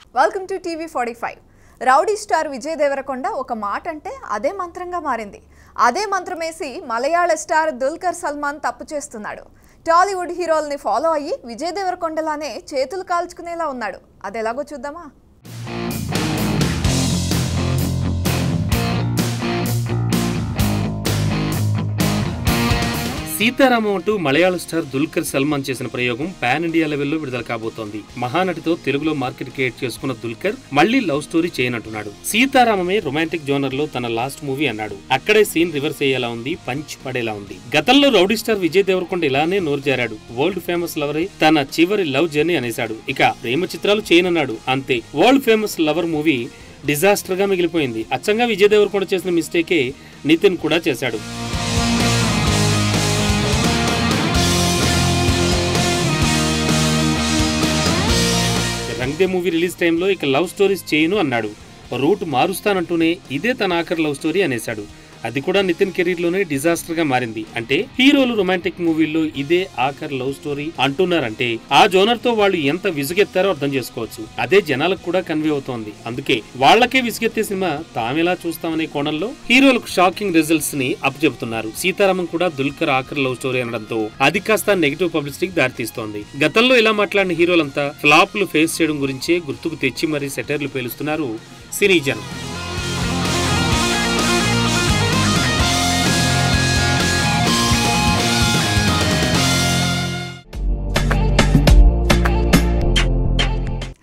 welcome to TV forty five rowdy star Vijay Deverakonda ఒక మాట అంటే అదే మంత్రంగా మారింది అదే మంత్రమేసి మలయాళ స్టార్ దుల్కర్ సల్మాన్ తప్పు చేస్తున్నాడు టాలీవుడ్ హీరోల్ని ఫాలో అయ్యి విజయ్ దేవరకొండలానే చేతులు కాల్చుకునేలా ఉన్నాడు అది ఎలాగో చూద్దామా సీతారామం అంటూ మలయాళ స్టార్ దుల్కర్ సల్మాన్ చేసిన ప్రయోగం పాన్ ఇండియా లెవెల్లో విడుదల కాబోతోంది మహానటితో తెలుగులో మార్కెట్ క్రియేట్ చేసుకున్న దుల్కర్ మళ్ళీ లవ్ స్టోరీ చేయనంటున్నాడు సీతారామమే రొమాంటిక్ జోనర్ లో తన లాస్ట్ మూవీ అన్నాడు అక్కడే సీన్ రివర్స్ అయ్యేలా ఉంది పంచ్ పడేలా ఉంది గతంలో రౌడీ స్టార్ విజయ్ దేవరకొండ ఇలానే నోరు జారాడు వరల్డ్ ఫేమస్ లవర్ తన చివరి లవ్ జర్నీ అనేశాడు ఇక ప్రేమ చిత్రాలు చేయనన్నాడు అంతే world famous lover movie disaster గా మిగిలిపోయింది అచ్చంగా విజయ్ దేవరకొండ చేసిన మిస్టేకే నితిన్ కూడా చేశాడు రంగ్దే మూవీ రిలీజ్ టైంలో ఇక లవ్ స్టోరీస్ చేయను అన్నాడు రూట్ మారుస్తానంటూనే ఇదే తన ఆఖరి లవ్ స్టోరీ అనేశాడు అది కూడా నితిన్ కెరీర్ లోనే డిజాస్టర్ గా మారింది అంటే హీరోలు రొమాంటిక్ మూవీల్లో ఇదే ఆఖరి లవ్ స్టోరీ అంటున్నారంటే ఆ జోనర్ తో వాళ్ళు ఎంత విసుగెత్తారో అర్థం చేసుకోవచ్చు అదే జనాలకు కూడా కన్వే అవుతోంది అందుకే వాళ్ళకే విసుగెత్తే సినిమా తామెలా చూస్తామనే కోణంలో హీరోలకు షాకింగ్ రిజల్ట్స్ ని అప్ చెబుతున్నారు సీతారామం కూడా దుల్కర్ ఆఖరి లవ్ స్టోరీ అనడంతో అది కాస్త నెగిటివ్ పబ్లిసిటీకి దారితీస్తోంది గతంలో ఇలా మాట్లాడిన హీరోలంతా ఫ్లాప్లు ఫేస్ చేయడం గురించే గుర్తుకు తెచ్చి మరీ సెటర్లు పేలుస్తున్నారు సినీ జనం